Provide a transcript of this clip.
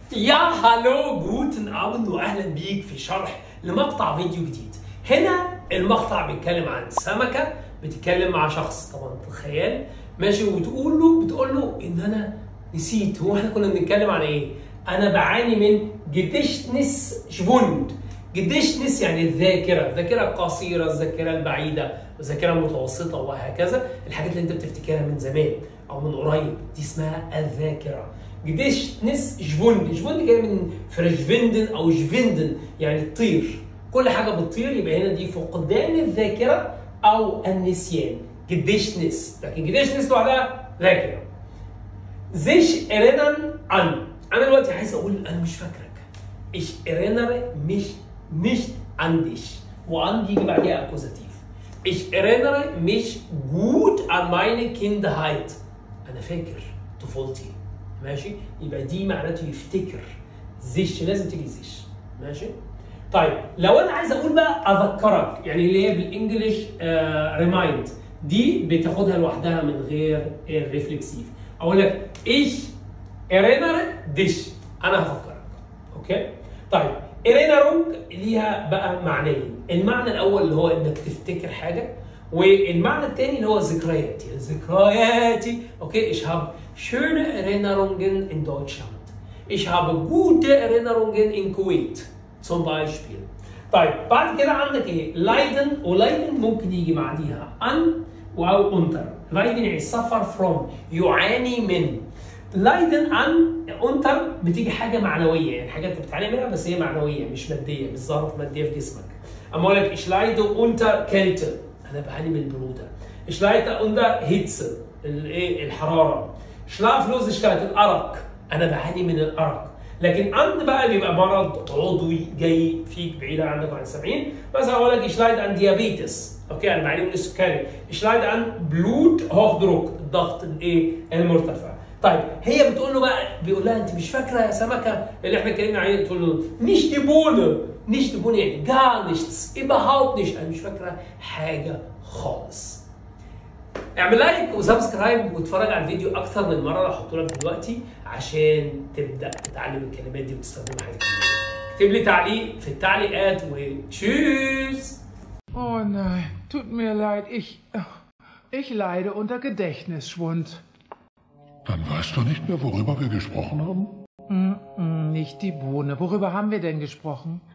يا هالو جوتن ابند واهلا بيك في شرح لمقطع فيديو جديد هنا المقطع بيتكلم عن سمكه بتتكلم مع شخص طبعا تخيل ماشي وتقول له بتقول له ان انا نسيت هو احنا كنا بنتكلم عن ايه انا بعاني من جدشنس شفوند جدشنس يعني الذاكره الذاكره القصيره الذاكره البعيده الذاكره المتوسطه وهكذا الحاجات اللي انت بتفتكرها من زمان او من قريب دي اسمها الذاكره جدشنس شفوند شفوند جاي من فرشفندن او شفندن يعني تطير كل حاجه بتطير يبقى هنا دي فقدان الذاكره او النسيان جدشنس لكن جدشنس لوحدها ذاكره زيش ارينان ان انا دلوقتي عايز اقول انا مش فاكرك ich erinnere mich nicht an dich وان يجي بعديها اكوزاتيف ich erinnere mich gut an meine Kindheit انا فاكر طفولتي ماشي يبقى دي معناته يفتكر زيش لازم تيجي زيش ماشي طيب لو انا عايز اقول بقى اذكرك يعني اللي هي بالانجلش ريمايند دي بتاخدها لوحدها من غير الريفلكسيف اقول لك ايش ارينر ديش انا هفكرك اوكي طيب ارينرونج ليها بقى معنيين المعنى الاول اللي هو انك تفتكر حاجه والمعنى الثاني اللي هو ذكرياتي ذكرياتي اوكي ich habe schöne Erinnerungen in Deutschland ich habe gute Erinnerungen in Kuwait zum Beispiel طيب بعد كده عندك ايه لايدن ولايدن ممكن يجي بعديها ان او انتر لايدن يعني سفر فروم يعاني من لايدن ان انتر بتيجي حاجه معنويه يعني حاجه انت بتعاني منها بس هي معنويه مش ماديه مش ظاهره ماديه في جسمك اما اقول لك ich leide unter Kälte انا بعاني من البروده ich leide unter Hitze الايه الحراره schlaflosigkeit الارق انا بعاني من الارق لكن ان بقى بيبقى مرض عضوي جاي فيك بعيدا عنك عن السامعين مثلا اقول لك ich leide an Diabetes اوكي انا بعاني من السكري ich leide an Blut Hochdruck الضغط الايه المرتفع طيب هي بتقول له بقى بيقول لها انت مش فاكره يا سمكه اللي احنا اتكلمنا عليه تقول له nicht die Bohne nicht die Bohne يعني gar nichts überhaupt nicht انا مش فاكره حاجه خالص اعمل لايك وسبسكرايب واتفرج على الفيديو اكثر من مره هحطه لك دلوقتي عشان تبدا تتعلم الكلمات دي وتستخدمها في حياتك اكتب لي تعليق في التعليقات وتشوز Oh nein, tut mir leid, ich. Ich leide unter Gedächtnisschwund. Dann weißt du nicht mehr, worüber wir gesprochen haben? Mm, mm, nicht die Bohne. Worüber haben wir denn gesprochen?